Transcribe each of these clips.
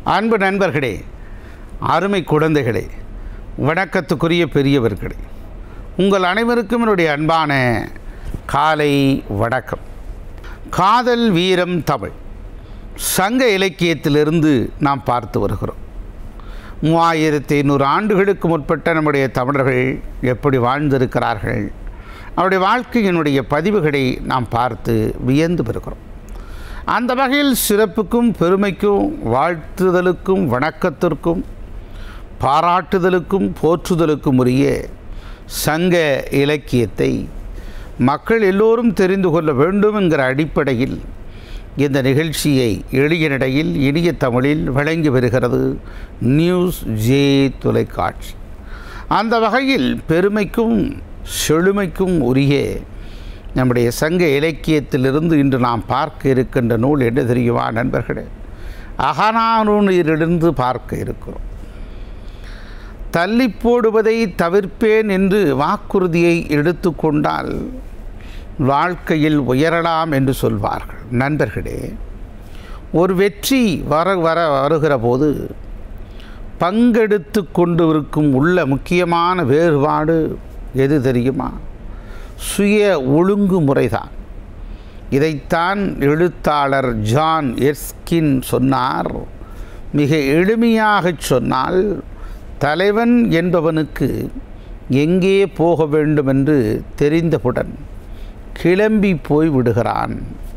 அன்பு நண்பர்களே அருமை குழந்தைகளே வணக்கத்துக்குரிய பெரியவர்களே உங்கள் அனைவருக்கும் என்னுடைய அன்பான காலை வணக்கம் காதல் வீரம் தமிழ் சங்க இலக்கியத்திலிருந்து நாம் பார்த்து வருகிறோம் மூவாயிரத்தி ஐநூறு ஆண்டுகளுக்கு முற்பட்ட நம்முடைய தமிழர்கள் எப்படி வாழ்ந்திருக்கிறார்கள் அவருடைய வாழ்க்கையினுடைய பதிவுகளை நாம் பார்த்து வியந்து பெறுகிறோம் அந்த வகையில் சிறப்புக்கும் பெருமைக்கும் வாழ்த்துதலுக்கும் வணக்கத்திற்கும் பாராட்டுதலுக்கும் போற்றுதலுக்கும் உரிய சங்க இலக்கியத்தை மக்கள் எல்லோரும் தெரிந்து கொள்ள வேண்டும் என்கிற அடிப்படையில் இந்த நிகழ்ச்சியை எளிய நடையில் இனிய தமிழில் வழங்கி வருகிறது நியூஸ் ஜே தொலைக்காட்சி அந்த வகையில் பெருமைக்கும் செழுமைக்கும் உரிய நம்முடைய சங்க இலக்கியத்திலிருந்து இன்று நாம் பார்க்க இருக்கின்ற நூல் என்ன தெரியுமா நண்பர்களே அகனானூரிலிருந்து பார்க்க இருக்கிறோம் தள்ளி போடுவதை தவிர்ப்பேன் என்று வாக்குறுதியை எடுத்துக்கொண்டால் வாழ்க்கையில் உயரலாம் என்று சொல்வார்கள் நண்பர்களே ஒரு வெற்றி வர வர வருகிற போது பங்கெடுத்து கொண்டு இருக்கும் உள்ள முக்கியமான வேறுபாடு எது தெரியுமா சுய ஒழுங்குமுறைதான் இதைத்தான் எழுத்தாளர் ஜான் எர்ஸ்கின் சொன்னார் மிக எளிமையாகச் சொன்னால் தலைவன் என்பவனுக்கு எங்கே போக வேண்டும் என்று தெரிந்தவுடன் கிளம்பி போய் விடுகிறான்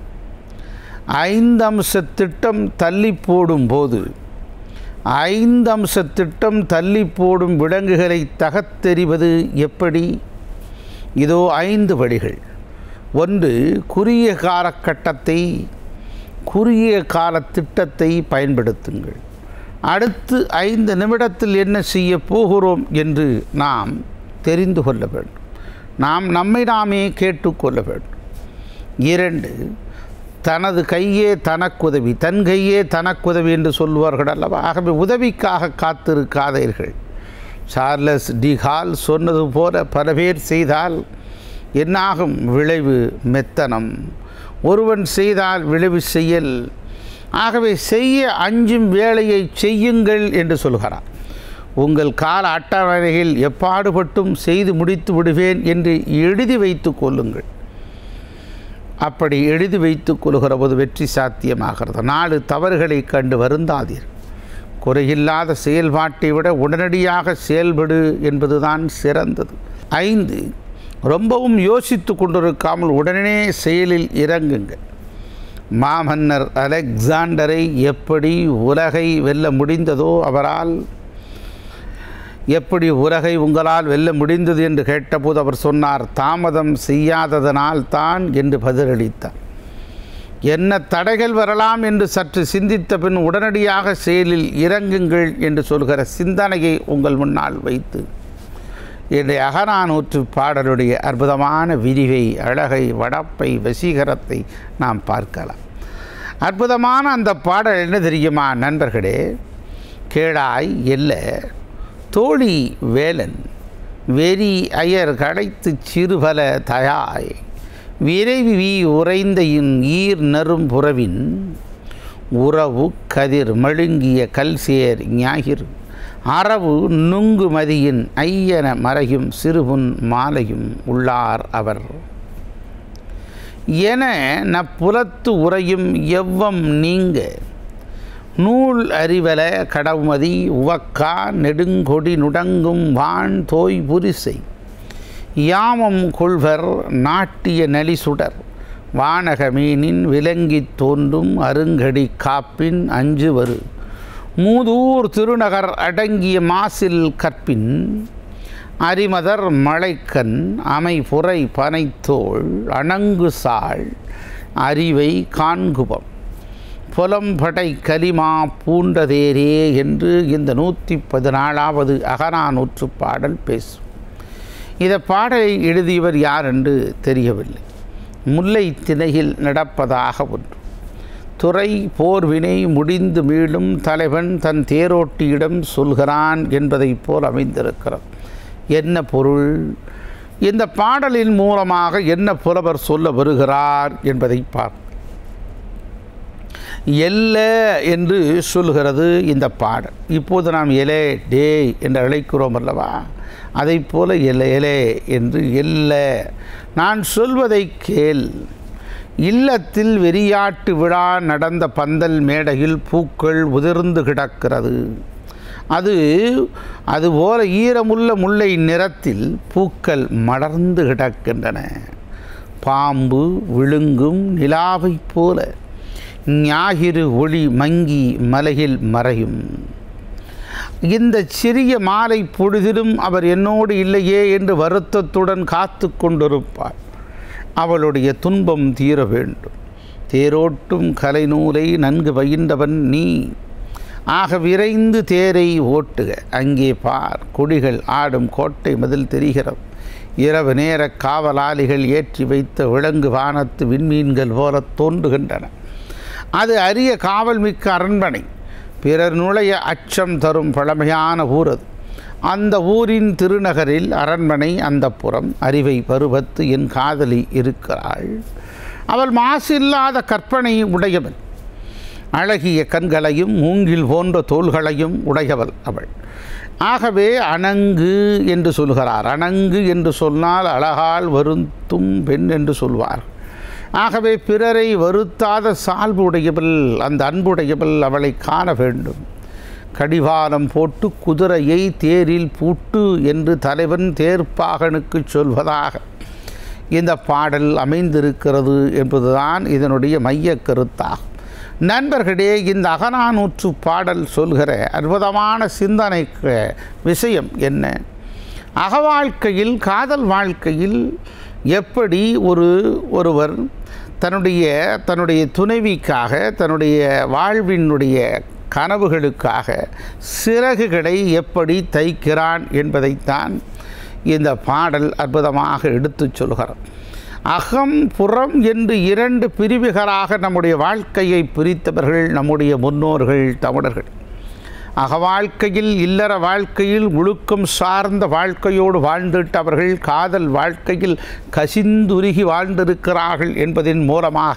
ஐந்தம்ச திட்டம் தள்ளி போடும்போது ஐந்தம்ச திட்டம் தள்ளி போடும் விலங்குகளை தகத்தெறிவது எப்படி இதோ ஐந்து வழிகள் ஒன்று குறுகிய காலகட்டத்தை குறுகிய கால திட்டத்தை பயன்படுத்துங்கள் அடுத்து ஐந்து நிமிடத்தில் என்ன செய்ய போகிறோம் என்று நாம் தெரிந்து கொள்ள வேண்டும் நாம் நம்மை நாமே கேட்டுக்கொள்ள வேண்டும் இரண்டு தனது கையே தனக்குதவி தன் கையே தனக்குதவி என்று சொல்வார்கள் அல்லவா ஆகவே உதவிக்காக காத்திருக்காதீர்கள் சார்லஸ் டிஹால் சொன்னது போல பல பேர் செய்தால் என்னாகும் விளைவு மெத்தனம் ஒருவன் செய்தால் விளைவு செய்யல் ஆகவே செய்ய அஞ்சும் வேலையை செய்யுங்கள் என்று சொல்கிறார் உங்கள் கால அட்டவணையில் எப்பாடுபட்டும் செய்து முடித்து விடுவேன் என்று எழுதி வைத்து கொள்ளுங்கள் அப்படி எழுதி வைத்து கொள்கிற போது வெற்றி சாத்தியமாகிறது நாலு தவறுகளை கண்டு வருந்தாதீர் குறையில்லாத செயல்பாட்டை விட உடனடியாக செயல்படு என்பதுதான் சிறந்தது ஐந்து ரொம்பவும் யோசித்து கொண்டிருக்காமல் உடனே செயலில் இறங்குங்கள் மாமன்னர் அலெக்சாண்டரை எப்படி உலகை வெல்ல முடிந்ததோ அவரால் எப்படி உலகை உங்களால் வெல்ல முடிந்தது என்று கேட்டபோது அவர் சொன்னார் தாமதம் செய்யாததனால் தான் என்று பதிலளித்தார் என்ன தடைகள் வரலாம் என்று சற்று சிந்தித்த பின் உடனடியாக செயலில் இறங்குங்கள் என்று சொல்கிற சிந்தனையை உங்கள் முன்னால் வைத்து என்னுடைய அகநானூற்று பாடலுடைய அற்புதமான விரிவை அழகை வடப்பை வசீகரத்தை நாம் பார்க்கலாம் அற்புதமான அந்த பாடல் என்ன தெரியுமா நண்பர்களே கேடாய் எல்ல தோழி வேலன் வெறி அயர் கடைத்து சிறுபல தயாய் விரைவி உறைந்த ஈர் நரும் புறவின் உறவு கதிர் மழுங்கிய கல்சேர் ஞாயிறு அரவு நுங்கு மதியின் ஐயன மறையும் சிறுபுன் மாலையும் உள்ளார் அவர் என நப்புலத்து உரையும் எவ்வம் நீங்க நூல் அறிவல கடவுமதி உவக்கா நெடுங்கொடி நுடங்கும் வான் தோய் புரிசை யாமம் கொள்வர் நாட்டிய நலிசுடர் வானக மீனின் விலங்கித் தோன்றும் அருங்கடி காப்பின் அஞ்சு வரு மூதூர் திருநகர் அடங்கிய மாசில் கற்பின் அரிமதர் மலைக்கண் அமைபுரை பனைத்தோள் அணங்கு சாள் அறிவை காண்குபம் புலம்படை கலிமா பூண்டதேரே என்று இந்த நூற்றி பதினாலாவது அகநானூற்று பாடல் பேசும் இந்த பாடலை எழுதியவர் யார் என்று தெரியவில்லை முல்லை திணையில் நடப்பதாக ஒன்று துறை போர்வினை முடிந்து மீளும் தலைவன் தன் தேரோட்டியிடம் சொல்கிறான் என்பதைப் போல் அமைந்திருக்கிறது என்ன பொருள் இந்த பாடலின் மூலமாக என்ன புலவர் சொல்ல வருகிறார் என்பதை பார்ப்போம் எல்ல என்று சொல்கிறது இந்த பாடல் இப்போது நாம் எலே டே என்று அழைக்கிறோம் அல்லவா அதை போல எல எலே என்று எல்ல நான் சொல்வதை கேள் இல்லத்தில் வெறியாட்டு விழா நடந்த பந்தல் மேடையில் பூக்கள் உதிர்ந்து கிடக்கிறது அது அதுபோல ஈரமுள்ள முல்லை நிறத்தில் பூக்கள் மலர்ந்து கிடக்கின்றன பாம்பு விழுங்கும் நிலாவைப் போல ஞாயிறு ஒளி மங்கி மலையில் மறையும் இந்த சிறிய மாலை பொழுதிலும் அவர் என்னோடு இல்லையே என்று வருத்தத்துடன் காத்து கொண்டிருப்பார் அவளுடைய துன்பம் தீர வேண்டும் தேரோட்டும் கலைநூலை நன்கு பயின்றவன் நீ ஆக விரைந்து தேரை ஓட்டுக அங்கே பார் கொடிகள் ஆடும் கோட்டை மதில் தெரிகிறது இரவு நேர காவலாளிகள் ஏற்றி வைத்த விலங்கு வானத்து விண்மீன்கள் போல தோன்றுகின்றன அது அரிய காவல் மிக்க அரண்மனை பிறர் நுழைய அச்சம் தரும் பழமையான ஊர் அது அந்த ஊரின் திருநகரில் அரண்மனை அந்த புறம் அறிவை பருவத்து என் காதலி இருக்கிறாள் அவள் மாசில்லாத கற்பனை உடையவள் அழகிய கண்களையும் மூங்கில் போன்ற தோள்களையும் உடையவள் அவள் ஆகவே அணங்கு என்று சொல்கிறார் அணங்கு என்று சொன்னால் அழகால் வருத்தும் பெண் என்று சொல்வார் ஆகவே பிறரை வருத்தாத சால்பு உடையவள் அந்த அன்புடையவள் அவளை காண வேண்டும் கடிவாளம் போட்டு குதிரையை தேரில் பூட்டு என்று தலைவன் தேர்ப்பாகனுக்கு சொல்வதாக இந்த பாடல் அமைந்திருக்கிறது என்பதுதான் இதனுடைய மைய கருத்தாகும் நண்பர்களே இந்த அகநானூற்று பாடல் சொல்கிற அற்புதமான சிந்தனைக்கு விஷயம் என்ன அகவாழ்க்கையில் காதல் வாழ்க்கையில் எப்படி ஒரு ஒருவர் தன்னுடைய தன்னுடைய துணைவிக்காக தன்னுடைய வாழ்வினுடைய கனவுகளுக்காக சிறகுகளை எப்படி தைக்கிறான் என்பதைத்தான் இந்த பாடல் அற்புதமாக எடுத்துச் சொல்கிறார் அகம் புறம் என்று இரண்டு பிரிவுகளாக நம்முடைய வாழ்க்கையை பிரித்தவர்கள் நம்முடைய முன்னோர்கள் தமிழர்கள் அகவாழ்க்கையில் இல்லற வாழ்க்கையில் ஒழுக்கம் சார்ந்த வாழ்க்கையோடு வாழ்ந்துட்டவர்கள் காதல் வாழ்க்கையில் கசிந்துருகி வாழ்ந்திருக்கிறார்கள் என்பதன் மூலமாக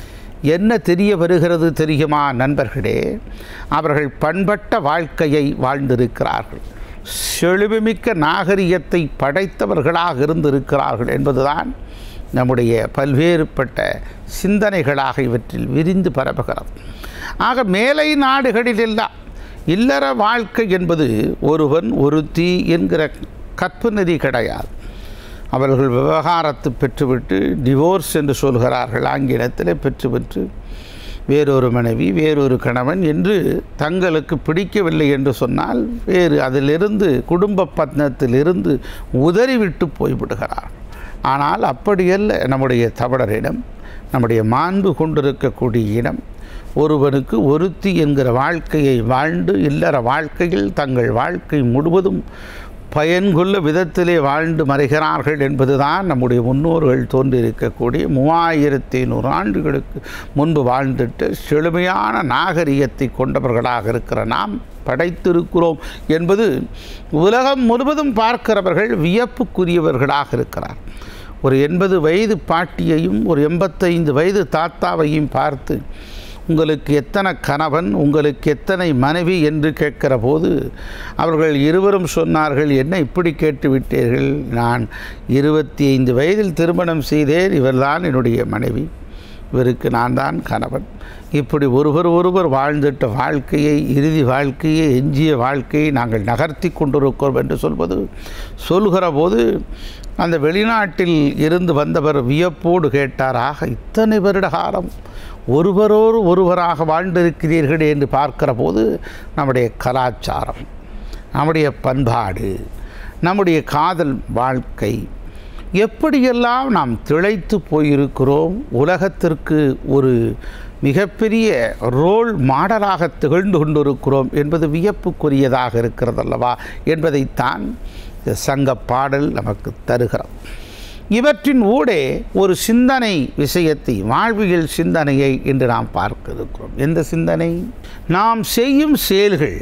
என்ன தெரிய வருகிறது தெரியுமா நண்பர்களே அவர்கள் பண்பட்ட வாழ்க்கையை வாழ்ந்திருக்கிறார்கள் செழுமைமிக்க நாகரிகத்தை படைத்தவர்களாக இருந்திருக்கிறார்கள் என்பதுதான் நம்முடைய பல்வேறுபட்ட சிந்தனைகளாக இவற்றில் விரிந்து பரப்புகிறது ஆக மேலை நாடுகளிலெல்லாம் இல்லற வாழ்க்கை என்பது ஒருவன் ஒருத்தி என்கிற கற்பு நெறி கிடையாது அவர்கள் விவகாரத்து பெற்றுவிட்டு டிவோர்ஸ் என்று சொல்கிறார்கள் ஆங்கிலத்தில் பெற்றுவிட்டு வேறொரு மனைவி வேறொரு கணவன் என்று தங்களுக்கு பிடிக்கவில்லை என்று சொன்னால் வேறு அதிலிருந்து குடும்ப பத்னத்திலிருந்து உதறிவிட்டு போய்விடுகிறார் ஆனால் அப்படியல்ல நம்முடைய தமிழரிடம் நம்முடைய மாண்பு கொண்டிருக்கக்கூடிய இடம் ஒருவனுக்கு ஒருத்தி என்கிற வாழ்க்கையை வாழ்ந்து இல்லற வாழ்க்கையில் தங்கள் வாழ்க்கை முழுவதும் பயன்கொள்ள விதத்திலே வாழ்ந்து மறைகிறார்கள் என்பதுதான் நம்முடைய முன்னோர்கள் தோன்றியிருக்கக்கூடிய மூவாயிரத்தி ஐநூறு ஆண்டுகளுக்கு முன்பு வாழ்ந்துட்டு செழுமையான நாகரிகத்தை கொண்டவர்களாக இருக்கிற நாம் படைத்திருக்கிறோம் என்பது உலகம் முழுவதும் பார்க்கிறவர்கள் வியப்புக்குரியவர்களாக இருக்கிறார் ஒரு எண்பது வயது பாட்டியையும் ஒரு எண்பத்தைந்து வயது தாத்தாவையும் பார்த்து உங்களுக்கு எத்தனை கணவன் உங்களுக்கு எத்தனை மனைவி என்று கேட்கிற போது அவர்கள் இருவரும் சொன்னார்கள் என்ன இப்படி கேட்டு விட்டீர்கள் நான் இருபத்தி ஐந்து வயதில் திருமணம் செய்தேன் இவர்தான் என்னுடைய மனைவி இவருக்கு நான் தான் கணவன் இப்படி ஒருவர் ஒருவர் வாழ்ந்துட்ட வாழ்க்கையை இறுதி வாழ்க்கையை எஞ்சிய வாழ்க்கையை நாங்கள் நகர்த்தி கொண்டிருக்கிறோம் என்று சொல்வது சொல்கிற போது அந்த வெளிநாட்டில் இருந்து வந்தவர் வியப்போடு கேட்டார் ஆக இத்தனை வருட காலம் ஒருவரோடு ஒருவராக வாழ்ந்திருக்கிறீர்கள் என்று பார்க்கிற போது நம்முடைய கலாச்சாரம் நம்முடைய பண்பாடு நம்முடைய காதல் வாழ்க்கை எப்படியெல்லாம் நாம் திளைத்து போயிருக்கிறோம் உலகத்திற்கு ஒரு மிகப்பெரிய ரோல் மாடலாக திகழ்ந்து கொண்டிருக்கிறோம் என்பது வியப்புக்குரியதாக இருக்கிறதல்லவா என்பதைத்தான் இந்த சங்க பாடல் நமக்கு தருகிறது இவற்றின் ஊடே ஒரு சிந்தனை விஷயத்தை வாழ்வியல் சிந்தனையை இன்று நாம் பார்க்க இருக்கிறோம் எந்த சிந்தனை நாம் செய்யும் செயல்கள்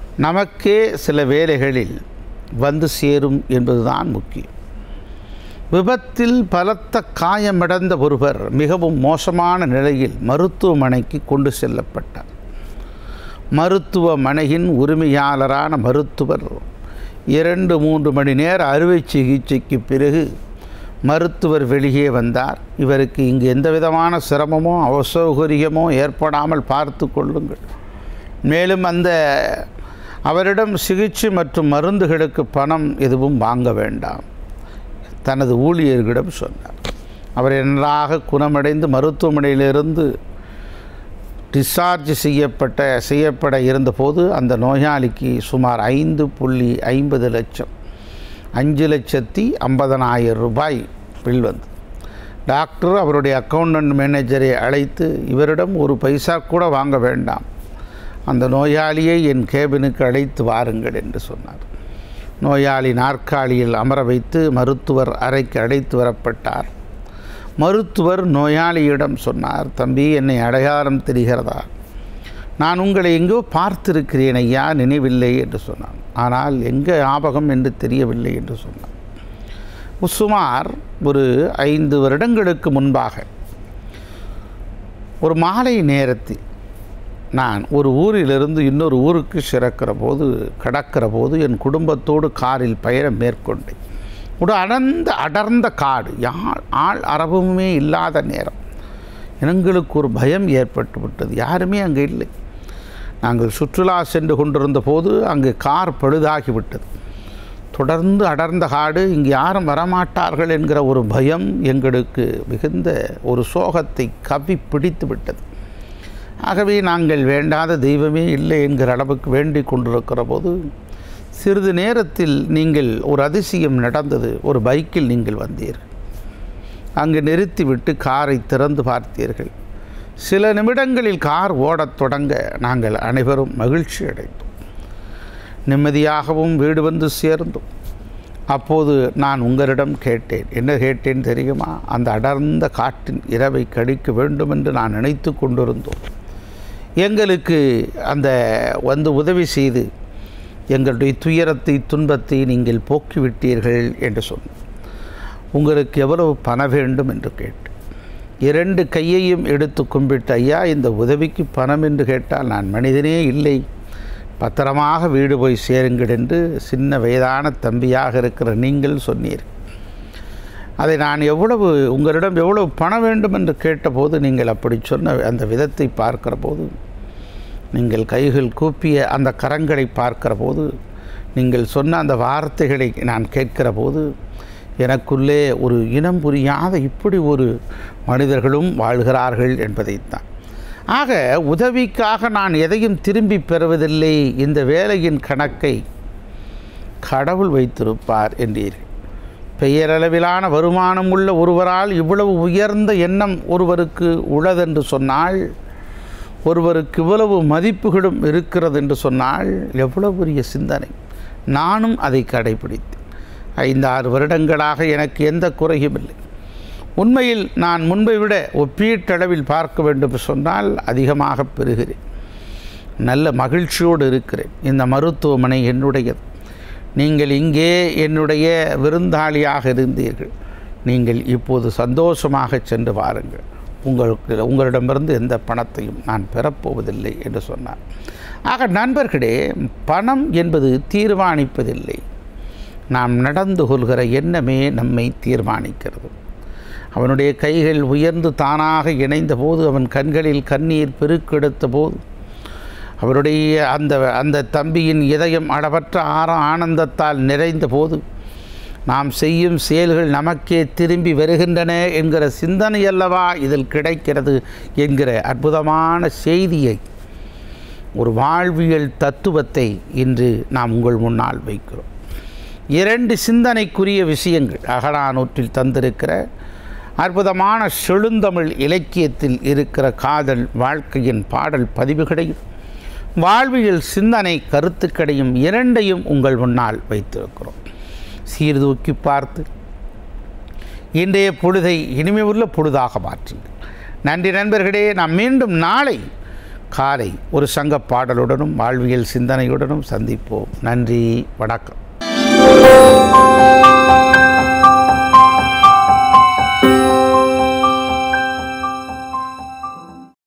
நமக்கே சில வேலைகளில் வந்து சேரும் என்பதுதான் முக்கியம் விபத்தில் பலத்த காயமடைந்த ஒருவர் மிகவும் மோசமான நிலையில் மருத்துவமனைக்கு கொண்டு செல்லப்பட்டார் மருத்துவமனையின் உரிமையாளரான மருத்துவர் இரண்டு மூன்று மணி நேர அறுவை சிகிச்சைக்கு பிறகு மருத்துவர் வெளியே வந்தார் இவருக்கு இங்கு எந்த விதமான சிரமமோ அசௌகரியமோ ஏற்படாமல் பார்த்து கொள்ளுங்கள் மேலும் அந்த அவரிடம் சிகிச்சை மற்றும் மருந்துகளுக்கு பணம் எதுவும் வாங்க வேண்டாம் தனது ஊழியர்களிடம் சொன்னார் அவர் நன்றாக குணமடைந்து மருத்துவமனையிலிருந்து டிஸ்சார்ஜ் செய்யப்பட்ட செய்யப்பட இருந்தபோது அந்த நோயாளிக்கு சுமார் ஐந்து புள்ளி ஐம்பது லட்சம் அஞ்சு லட்சத்தி ஐம்பதனாயிரம் ரூபாய் பில் வந்து டாக்டர் அவருடைய அக்கௌண்டன்ட் மேனேஜரை அழைத்து இவரிடம் ஒரு பைசா கூட வாங்க வேண்டாம் அந்த நோயாளியை என் கேபினுக்கு அழைத்து வாருங்கள் என்று சொன்னார் நோயாளி நாற்காலியில் அமர வைத்து மருத்துவர் அறைக்கு அழைத்து வரப்பட்டார் மருத்துவர் நோயாளியிடம் சொன்னார் தம்பி என்னை அடையாளம் தெரிகிறதா நான் உங்களை எங்கோ பார்த்திருக்கிறேன் ஐயா நினைவில்லை என்று சொன்னான் ஆனால் எங்கே ஞாபகம் என்று தெரியவில்லை என்று சொன்னான் சுமார் ஒரு ஐந்து வருடங்களுக்கு முன்பாக ஒரு மாலை நேரத்தில் நான் ஒரு ஊரிலிருந்து இன்னொரு ஊருக்கு சிறக்கிற போது கடக்கிற போது என் குடும்பத்தோடு காரில் பயணம் மேற்கொண்டேன் ஒரு அடர்ந்த அடர்ந்த காடு யாழ் ஆள் அரபுமே இல்லாத நேரம் எங்களுக்கு ஒரு பயம் ஏற்பட்டு விட்டது யாருமே அங்கே இல்லை நாங்கள் சுற்றுலா சென்று கொண்டிருந்த போது அங்கு கார் பழுதாகிவிட்டது தொடர்ந்து அடர்ந்த காடு இங்கு யாரும் வரமாட்டார்கள் என்கிற ஒரு பயம் எங்களுக்கு மிகுந்த ஒரு சோகத்தை கவி பிடித்து விட்டது ஆகவே நாங்கள் வேண்டாத தெய்வமே இல்லை என்கிற அளவுக்கு வேண்டிக் கொண்டிருக்கிற போது சிறிது நேரத்தில் நீங்கள் ஒரு அதிசயம் நடந்தது ஒரு பைக்கில் நீங்கள் வந்தீர்கள் அங்கு நிறுத்திவிட்டு காரை திறந்து பார்த்தீர்கள் சில நிமிடங்களில் கார் ஓடத் தொடங்க நாங்கள் அனைவரும் மகிழ்ச்சி அடைந்தோம் நிம்மதியாகவும் வீடு வந்து சேர்ந்தோம் அப்போது நான் உங்களிடம் கேட்டேன் என்ன கேட்டேன் தெரியுமா அந்த அடர்ந்த காட்டின் இரவை கழிக்க வேண்டும் என்று நான் நினைத்து கொண்டிருந்தோம் எங்களுக்கு அந்த வந்து உதவி செய்து எங்களுடைய துயரத்தை துன்பத்தை நீங்கள் போக்கிவிட்டீர்கள் என்று சொன்னோம் உங்களுக்கு எவ்வளவு பண வேண்டும் என்று கேட்டு இரண்டு கையையும் எடுத்து கும்பிட்டு ஐயா இந்த உதவிக்கு பணம் என்று கேட்டால் நான் மனிதனே இல்லை பத்திரமாக வீடு போய் சேருங்கள் என்று சின்ன வயதான தம்பியாக இருக்கிற நீங்கள் சொன்னீர் அதை நான் எவ்வளவு உங்களிடம் எவ்வளவு பணம் வேண்டும் என்று கேட்டபோது நீங்கள் அப்படி சொன்ன அந்த விதத்தை பார்க்கிற போது நீங்கள் கைகள் கூப்பிய அந்த கரங்களை பார்க்கிற போது நீங்கள் சொன்ன அந்த வார்த்தைகளை நான் கேட்கிற போது எனக்குள்ளே ஒரு இனம் புரியாத இப்படி ஒரு மனிதர்களும் வாழ்கிறார்கள் என்பதைத்தான் ஆக உதவிக்காக நான் எதையும் திரும்பி பெறுவதில்லை இந்த வேலையின் கணக்கை கடவுள் வைத்திருப்பார் என்றீர்கள் பெயரளவிலான வருமானம் உள்ள ஒருவரால் இவ்வளவு உயர்ந்த எண்ணம் ஒருவருக்கு உள்ளதென்று சொன்னால் ஒருவருக்கு இவ்வளவு மதிப்புகளும் இருக்கிறது என்று சொன்னால் எவ்வளவு பெரிய சிந்தனை நானும் அதை கடைபிடித்தேன் ஐந்து ஆறு வருடங்களாக எனக்கு எந்த குறையும் இல்லை உண்மையில் நான் முன்பை விட ஒப்பீட்டளவில் பார்க்க வேண்டும் சொன்னால் அதிகமாக பெறுகிறேன் நல்ல மகிழ்ச்சியோடு இருக்கிறேன் இந்த மருத்துவமனை என்னுடையது நீங்கள் இங்கே என்னுடைய விருந்தாளியாக இருந்தீர்கள் நீங்கள் இப்போது சந்தோஷமாக சென்று வாருங்கள் உங்களுக்கு உங்களிடமிருந்து எந்த பணத்தையும் நான் பெறப்போவதில்லை என்று சொன்னார் ஆக நண்பர்களே பணம் என்பது தீர்மானிப்பதில்லை நாம் நடந்து கொள்கிற எண்ணமே நம்மை தீர்மானிக்கிறது அவனுடைய கைகள் உயர்ந்து தானாக இணைந்த போது அவன் கண்களில் கண்ணீர் பெருக்கெடுத்த போது அவருடைய அந்த அந்த தம்பியின் இதயம் அளவற்ற ஆர ஆனந்தத்தால் நிறைந்த போது நாம் செய்யும் செயல்கள் நமக்கே திரும்பி வருகின்றன என்கிற சிந்தனை அல்லவா இதில் கிடைக்கிறது என்கிற அற்புதமான செய்தியை ஒரு வாழ்வியல் தத்துவத்தை இன்று நாம் உங்கள் முன்னால் வைக்கிறோம் இரண்டு சிந்தனைக்குரிய விஷயங்கள் அகடானூற்றில் தந்திருக்கிற அற்புதமான செழுந்தமிழ் இலக்கியத்தில் இருக்கிற காதல் வாழ்க்கையின் பாடல் பதிவுகளையும் வாழ்வியல் சிந்தனை கருத்துக்களையும் இரண்டையும் உங்கள் முன்னால் வைத்திருக்கிறோம் சீர்தூக்கி பார்த்து இன்றைய பொழுதை இனிமையுள்ள பொழுதாக மாற்றுங்கள் நன்றி நண்பர்களே நாம் மீண்டும் நாளை காலை ஒரு சங்க பாடலுடனும் வாழ்வியல் சிந்தனையுடனும் சந்திப்போம் நன்றி வணக்கம்